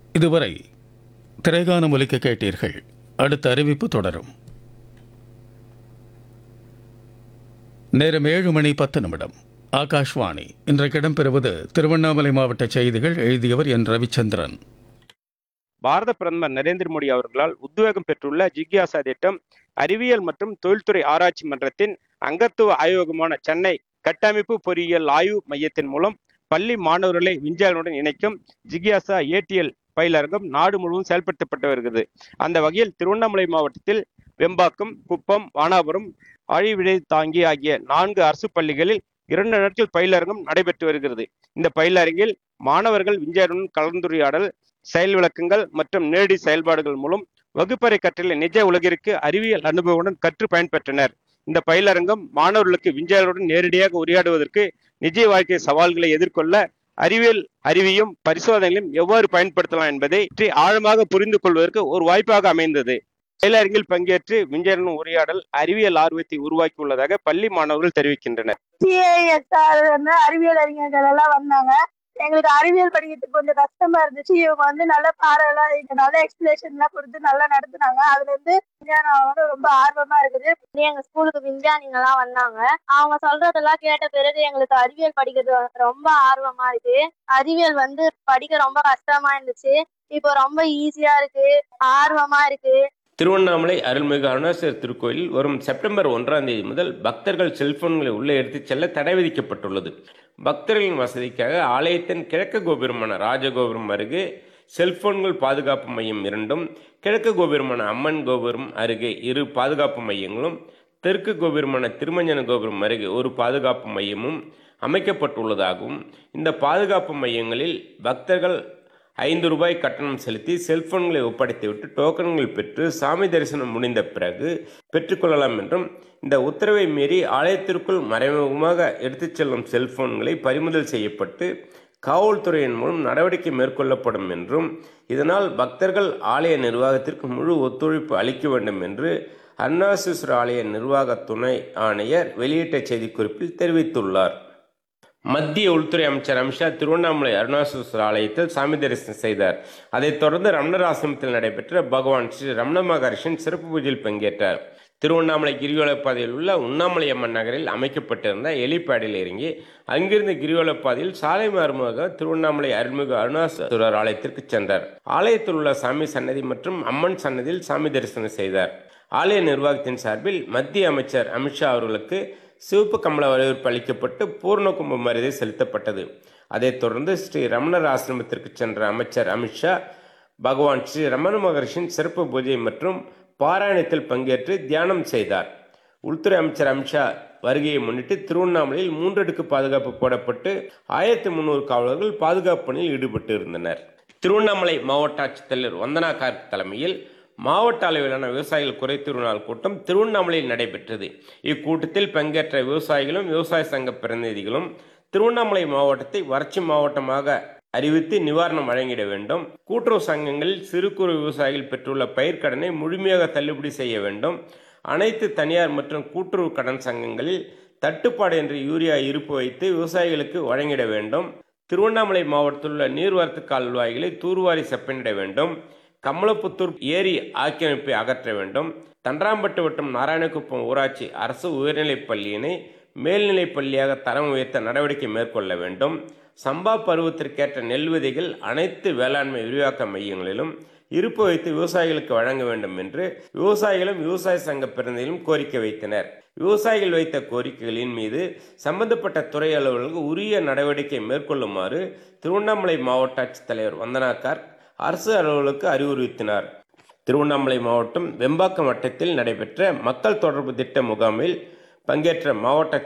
இதுவரை திரைகானம் ஒலிக்க கேட்டீர்கள் அடுத்த அறிவிப்பு தொடரும் நேரம் ஏழு மணி பத்து நிமிடம் ஆகாஷ்வாணி இன்றைக்கு இடம்பெறுவது திருவண்ணாமலை மாவட்ட செய்திகள் எழுதியவர் என் ரவிச்சந்திரன் பாரத பிரதமர் நரேந்திர மோடி அவர்களால் உத்வேகம் பெற்றுள்ள ஜிக்யாசா திட்டம் அறிவியல் மற்றும் தொழில்துறை ஆராய்ச்சி மன்றத்தின் அங்கத்துவ ஆய்வகமான சென்னை கட்டமைப்பு பொறியியல் ஆய்வு மையத்தின் மூலம் பள்ளி மாணவர்களை விஞ்ஞானியுடன் இணைக்கும் ஜிக்யாசா ஏடிஎல் பயிலரங்கம் நாடு முழுவதும் செயல்படுத்தப்பட்டு வருகிறது அந்த வகையில் திருவண்ணாமலை மாவட்டத்தில் வெம்பாக்கம் குப்பம் வானாபுரம் ஆழிவிடை தாங்கி ஆகிய நான்கு அரசு பள்ளிகளில் இரண்டு நாட்கள் பயிலரங்கம் நடைபெற்று வருகிறது இந்த பயிலரங்கில் மாணவர்கள் விஞ்ஞானியுடன் கலந்துரையாடல் செயல் விளக்கங்கள் மற்றும் நேரடி செயல்பாடுகள் மூலம் வகுப்பறை கற்றலை நிஜ உலகிற்கு அறிவியல் அனுபவத்துடன் கற்று பயன்பெற்றனர் இந்த பயிலரங்கம் மாணவர்களுக்கு விஞ்ஞானிகளுடன் நேரடியாக உரையாடுவதற்கு நிஜ வாழ்க்கை சவால்களை எதிர்கொள்ள அறிவியல் அறிவியும் பரிசோதனைகளையும் எவ்வாறு பயன்படுத்தலாம் என்பதை பற்றி ஆழமாக புரிந்து கொள்வதற்கு ஒரு வாய்ப்பாக அமைந்தது பயிலரங்கில் பங்கேற்று விஞ்ஞானின் உரையாடல் அறிவியல் ஆர்வத்தை உருவாக்கியுள்ளதாக பள்ளி மாணவர்கள் தெரிவிக்கின்றனர் சிஐஎஸ்ஆர் வந்து அறிவியல் அறிஞர்கள் எல்லாம் வந்தாங்க எங்களுக்கு அறிவியல் படிக்கிறதுக்கு கொஞ்சம் கஷ்டமா இருந்துச்சு இவங்க வந்து நல்ல பாடம் எல்லாம் இங்க நல்ல எக்ஸ்பிளேஷன் எல்லாம் கொடுத்து நல்லா நடத்துனாங்க அதுல இருந்து விஞ்ஞானம் வந்து ரொம்ப ஆர்வமா இருக்குது எங்க ஸ்கூலுக்கு விஞ்ஞானிங்க எல்லாம் வந்தாங்க அவங்க சொல்றதெல்லாம் கேட்ட பிறகு எங்களுக்கு அறிவியல் படிக்கிறது ரொம்ப ஆர்வமா இருக்கு அறிவியல் வந்து படிக்க ரொம்ப கஷ்டமா இருந்துச்சு இப்போ ரொம்ப ஈஸியா இருக்கு ஆர்வமா இருக்கு திருவண்ணாமலை அருள்மிகு அருணாச்சலர் திருக்கோயிலில் வரும் செப்டம்பர் ஒன்றாம் தேதி முதல் பக்தர்கள் செல்போன்களை உள்ளே எடுத்துச் செல்ல தடை விதிக்கப்பட்டுள்ளது பக்தர்களின் வசதிக்காக ஆலயத்தின் கிழக்கு கோபுரமான ராஜகோபுரம் அருகே செல்போன்கள் பாதுகாப்பு மையம் இரண்டும் கிழக்கு கோபுரமான அம்மன் கோபுரம் அருகே இரு பாதுகாப்பு மையங்களும் தெற்கு கோபுரமான திருமஞ்சன கோபுரம் அருகே ஒரு பாதுகாப்பு மையமும் அமைக்கப்பட்டுள்ளதாகவும் இந்த பாதுகாப்பு மையங்களில் பக்தர்கள் ஐந்து ரூபாய் கட்டணம் செலுத்தி செல்போன்களை ஒப்படைத்துவிட்டு டோக்கன்கள் பெற்று சாமி தரிசனம் முடிந்த பிறகு பெற்றுக்கொள்ளலாம் என்றும் இந்த உத்தரவை மீறி ஆலயத்திற்குள் மறைமுகமாக எடுத்துச் செல்லும் செல்போன்களை பறிமுதல் செய்யப்பட்டு காவல்துறையின் மூலம் நடவடிக்கை மேற்கொள்ளப்படும் என்றும் இதனால் பக்தர்கள் ஆலய நிர்வாகத்திற்கு முழு ஒத்துழைப்பு அளிக்க வேண்டும் என்று அருணாசீஸ்வர ஆலய நிர்வாக துணை ஆணையர் வெளியிட்ட செய்திக்குறிப்பில் தெரிவித்துள்ளார் மத்திய உள்துறை அமைச்சர் அமித்ஷா திருவண்ணாமலை அருணாசலேஸ்வரர் ஆலயத்தில் சாமி தரிசனம் செய்தார் அதைத் தொடர்ந்து ரமணர் ஆசிரமத்தில் நடைபெற்ற பகவான் ஸ்ரீ ரமண மகர்ஷின் சிறப்பு பூஜையில் பங்கேற்றார் திருவண்ணாமலை கிரிவல பாதையில் உள்ள உண்ணாமலை அம்மன் நகரில் அமைக்கப்பட்டிருந்த எலிப்பேடில் இறங்கி அங்கிருந்து கிரிவல பாதையில் சாலை மாறுமுக திருவண்ணாமலை அருள்மிகு அருணாசலேஸ்வரர் ஆலயத்திற்கு சென்றார் ஆலயத்தில் உள்ள சாமி சன்னதி மற்றும் அம்மன் சன்னதியில் சாமி தரிசனம் செய்தார் ஆலய நிர்வாகத்தின் சார்பில் மத்திய அமைச்சர் அமித்ஷா அவர்களுக்கு சிவப்பு கமல வரவேற்பு அளிக்கப்பட்டு பூர்ண கும்ப மரியாதை செலுத்தப்பட்டது அதைத் தொடர்ந்து ஸ்ரீ ரமணர் ஆசிரமத்திற்கு சென்ற அமைச்சர் அமித்ஷா பகவான் ஸ்ரீ ரமண மகர்ஷின் சிறப்பு பூஜை மற்றும் பாராயணத்தில் பங்கேற்று தியானம் செய்தார் உள்துறை அமைச்சர் அமித்ஷா வருகையை முன்னிட்டு திருவண்ணாமலையில் மூன்றடுக்கு பாதுகாப்பு போடப்பட்டு ஆயிரத்தி முன்னூறு காவலர்கள் பாதுகாப்பு பணியில் ஈடுபட்டு இருந்தனர் திருவண்ணாமலை மாவட்ட ஆட்சித்தலைவர் வந்தனா கார்க் தலைமையில் மாவட்ட அளவிலான விவசாயிகள் குறைதீர்வு நாள் கூட்டம் திருவண்ணாமலையில் நடைபெற்றது இக்கூட்டத்தில் பங்கேற்ற விவசாயிகளும் விவசாய சங்க பிரதிநிதிகளும் திருவண்ணாமலை மாவட்டத்தை வறட்சி மாவட்டமாக அறிவித்து நிவாரணம் வழங்கிட வேண்டும் கூட்டுறவு சங்கங்களில் சிறு குறு விவசாயிகள் பெற்றுள்ள பயிர்க்கடனை முழுமையாக தள்ளுபடி செய்ய வேண்டும் அனைத்து தனியார் மற்றும் கூட்டுறவு கடன் சங்கங்களில் தட்டுப்பாடு என்று யூரியா இருப்பு வைத்து விவசாயிகளுக்கு வழங்கிட வேண்டும் திருவண்ணாமலை மாவட்டத்தில் உள்ள நீர்வரத்து கால்வாய்களை தூர்வாரி செப்பனிட வேண்டும் கமலப்புத்தூர் ஏரி ஆக்கிரமிப்பை அகற்ற வேண்டும் தண்டராம்பட்டு வட்டம் நாராயணகுப்பம் ஊராட்சி அரசு உயர்நிலைப் பள்ளியினை மேல்நிலைப் பள்ளியாக தரம் உயர்த்த நடவடிக்கை மேற்கொள்ள வேண்டும் சம்பா பருவத்திற்கேற்ற நெல் விதைகள் அனைத்து வேளாண்மை விரிவாக்க மையங்களிலும் இருப்பு வைத்து விவசாயிகளுக்கு வழங்க வேண்டும் என்று விவசாயிகளும் விவசாய சங்க பிரதிநிதிகளும் கோரிக்கை வைத்தனர் விவசாயிகள் வைத்த கோரிக்கைகளின் மீது சம்பந்தப்பட்ட துறை அலுவலர்கள் உரிய நடவடிக்கை மேற்கொள்ளுமாறு திருவண்ணாமலை மாவட்ட ஆட்சித்தலைவர் வந்தனா கார்க் அரசு அலுவலருக்கு அறிவுறுத்தினார் திருவண்ணாமலை மாவட்டம் வெம்பாக்கம் வட்டத்தில் நடைபெற்ற மக்கள் தொடர்பு திட்ட முகாமில் பங்கேற்ற மாவட்ட